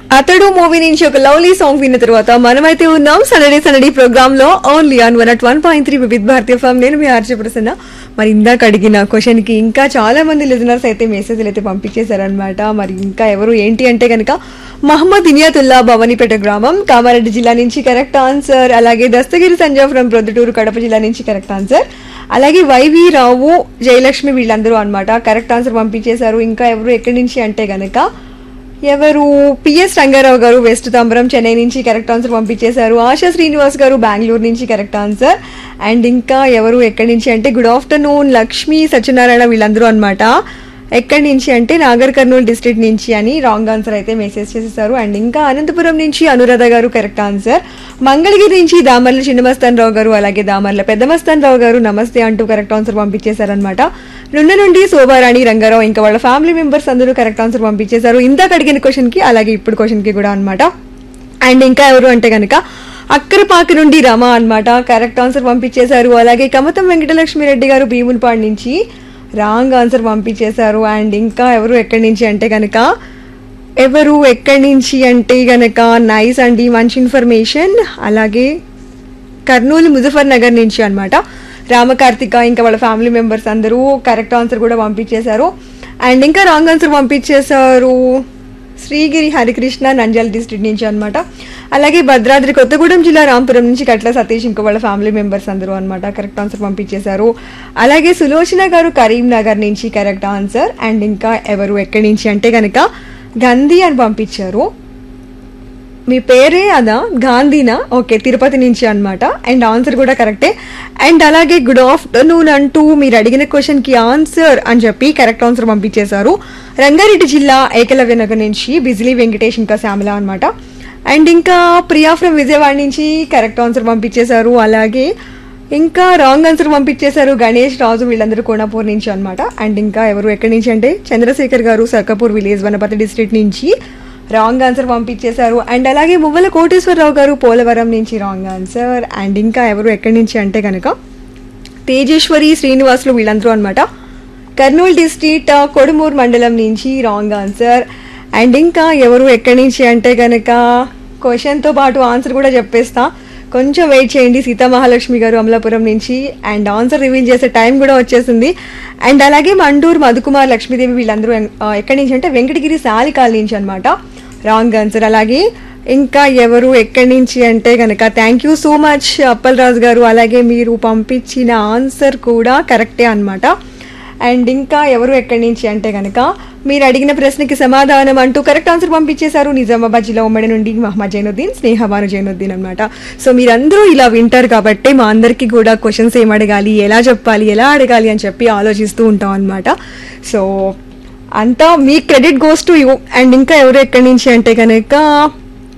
అతడు మూవీ నుంచి ఒక లవ్లీ సాంగ్ విన్న తర్వాత మనమైతే ఉన్నాం సనడీ సనడీ ప్రోగ్రామ్ లో only on one at one point three Vividh Bharatiya FM నేను మీ ఆర్జే ప్రసన్న మరి ఇందాక అడిగిన క్వశ్చన్ కి ఇంకా చాలా మంది లిజనర్స్ అయితే మెసేజ్లు అయితే పంపించేశారనమాట మరి ఇంకా ఎవరు ఏంటి అంటే కనుక మహమ్మద్ ఇనియాతుల్లా భవానీపేట గ్రామం కామారెడ్డి జిల్లా నుంచి కరెక్ట్ ఆన్సర్ అలాగే దస్తగిరి సంజయ్ ఫ్రమ్ ప్రొద్దుటూరు కడప జిల్లా నుంచి కరెక్ట్ ఆన్సర్ అలాగే వైవి రావు జయలక్ష్మి వీళ్ళందరూ అన్నమాట కరెక్ట్ ఆన్సర్ పంపించేశారు ఇంకా ఎవరు ఎక్కడి నుంచి అంటే గనక ఎవరు పిఎస్ రంగారావు గారు వెస్ట్ తాంబరం చెన్నై నుంచి కరెక్ట్ ఆన్సర్ పంపించేశారు ఆశా శ్రీనివాస్ గారు బెంగళూరు నుంచి కరెక్ట్ ఆన్సర్ అండ్ ఇంకా ఎవరు ఎక్కడి నుంచి అంటే గుడ్ ఆఫ్టర్నూన్ లక్ష్మి సత్యనారాయణ వీళ్ళందరూ అన్నమాట ఎక్కడి నుంచి అంటే నాగర్ కర్నూలు డిస్ట్రిక్ట్ నుంచి అని రాంగ్ ఆన్సర్ అయితే మెసేజ్ చేసేసారు అండ్ ఇంకా అనంతపురం నుంచి అనురాధ గారు కరెక్ట్ ఆన్సర్ మంగళగిరి నుంచి దామర్ల చిన్నమస్తాన్ రావు గారు అలాగే దామర్ల పెద్దమస్తాన్ రావు గారు నమస్తే అంటూ కరెక్ట్ ఆన్సర్ పంపించేశారనమాట నుండి నుండి శోభారాణి రంగారావు ఇంకా వాళ్ళ ఫ్యామిలీ మెంబర్స్ అందరూ కరెక్ట్ ఆన్సర్ పంపించేశారు ఇందాక అడిగిన క్వశ్చన్ కి అలాగే ఇప్పుడు క్వశ్చన్ కి కూడా అన్నమాట అండ్ ఇంకా ఎవరు అంటే కనుక అక్కరపాక నుండి రమ అన్నమాట కరెక్ట్ ఆన్సర్ పంపించేశారు అలాగే కమతం వెంకటలక్ష్మి రెడ్డి గారు భీమునిపాడు నుంచి రాంగ్ ఆన్సర్ పంపించేశారు అండ్ ఇంకా ఎవరు ఎక్కడి నుంచి అంటే కనుక ఎవరు ఎక్కడి నుంచి అంటే గనక నైస్ అండి మంచి ఇన్ఫర్మేషన్ అలాగే కర్నూలు ముజఫర్ నగర్ నుంచి అన్నమాట రామకార్తిక ఇంకా వాళ్ళ ఫ్యామిలీ మెంబర్స్ అందరూ కరెక్ట్ ఆన్సర్ కూడా పంపించేశారు అండ్ ఇంకా రాంగ్ ఆన్సర్ పంపించేశారు శ్రీగిరి హరికృష్ణ నంద్యాల డిస్ట్రిక్ట్ నుంచి అన్నమాట అలాగే భద్రాద్రి కొత్తగూడెం జిల్లా రాంపురం నుంచి కట్ల సతీష్ ఇంకా వాళ్ళ ఫ్యామిలీ మెంబర్స్ అందరూ అన్నమాట కరెక్ట్ ఆన్సర్ పంపించేశారు అలాగే సులోచన గారు కరీంనగర్ నుంచి కరెక్ట్ ఆన్సర్ అండ్ ఇంకా ఎవరు ఎక్కడి నుంచి అంటే కనుక గంధి అని పంపించారు మీ పేరే అదా గాంధీనా ఓకే తిరుపతి నుంచి అన్నమాట అండ్ ఆన్సర్ కూడా కరెక్టే అండ్ అలాగే గుడ్ ఆఫ్టర్నూన్ అంటూ మీరు అడిగిన క్వశ్చన్ కి ఆన్సర్ అని చెప్పి కరెక్ట్ ఆన్సర్ పంపించేశారు రంగారెడ్డి జిల్లా ఏకలవ్య నగర్ నుంచి బిజిలీ వెంకటేష్ ఇంకా శ్యామల అన్నమాట అండ్ ఇంకా ప్రియా ఫ్రమ్ విజయవాడ నుంచి కరెక్ట్ ఆన్సర్ పంపించేశారు అలాగే ఇంకా రాంగ్ ఆన్సర్ పంపించేశారు గణేష్ రాజు వీళ్ళందరూ కోనాపూర్ నుంచి అన్నమాట అండ్ ఇంకా ఎవరు ఎక్కడి నుంచి అంటే చంద్రశేఖర్ గారు సర్కపూర్ విలేజ్ వనపర్తి డిస్ట్రిక్ట్ నుంచి రాంగ్ ఆన్సర్ పంపించేశారు అండ్ అలాగే మువ్వల కోటేశ్వరరావు గారు పోలవరం నుంచి రాంగ్ ఆన్సర్ అండ్ ఇంకా ఎవరు ఎక్కడి నుంచి అంటే కనుక తేజేశ్వరి శ్రీనివాసులు వీళ్ళందరూ అనమాట కర్నూలు డిస్ట్రిక్ట్ కొడుమూరు మండలం నుంచి రాంగ్ ఆన్సర్ అండ్ ఇంకా ఎవరు ఎక్కడి నుంచి అంటే కనుక క్వశ్చన్తో పాటు ఆన్సర్ కూడా చెప్పేస్తా కొంచెం వెయిట్ చేయండి సీతా మహాలక్ష్మి గారు అమలాపురం నుంచి అండ్ ఆన్సర్ రివీల్ చేసే టైం కూడా వచ్చేసింది అండ్ అలాగే మండూరు మధుకుమార్ లక్ష్మీదేవి వీళ్ళందరూ ఆ, ఎక్కడి నుంచి అంటే వెంకటగిరి సాలికాల నుంచి అనమాట రాంగ్ ఆన్సర్ అలాగే ఇంకా ఎవరు ఎక్కడి నుంచి అంటే కనుక thank you so much Appal Raju గారు అలాగే మీరు పంపించిన ఆన్సర్ కూడా కరెక్టే అన్నమాట అండ్ ఇంకా ఎవరు ఎక్కడి నుంచి అంటే కనుక మీరు అడిగిన ప్రశ్నకి సమాధానం అంటూ కరెక్ట్ ఆన్సర్ పంపించేశారు నిజామాబాద్ జిల్లా ఉమ్మడి నుండి మహమ్మద్ జైనుద్దీన్ స్నేహబాను జైనుద్దీన్ అనమాట సో మీరందరూ ఇలా వింటారు కాబట్టి మా అందరికీ కూడా క్వశ్చన్స్ ఏం అడగాలి ఎలా చెప్పాలి ఎలా అడగాలి అని చెప్పి ఆలోచిస్తూ ఉంటాం అనమాట సో అంతా మీ credit goes to you and ఇంకా ఎవరు ఎక్కడి నుంచి అంటే కనుక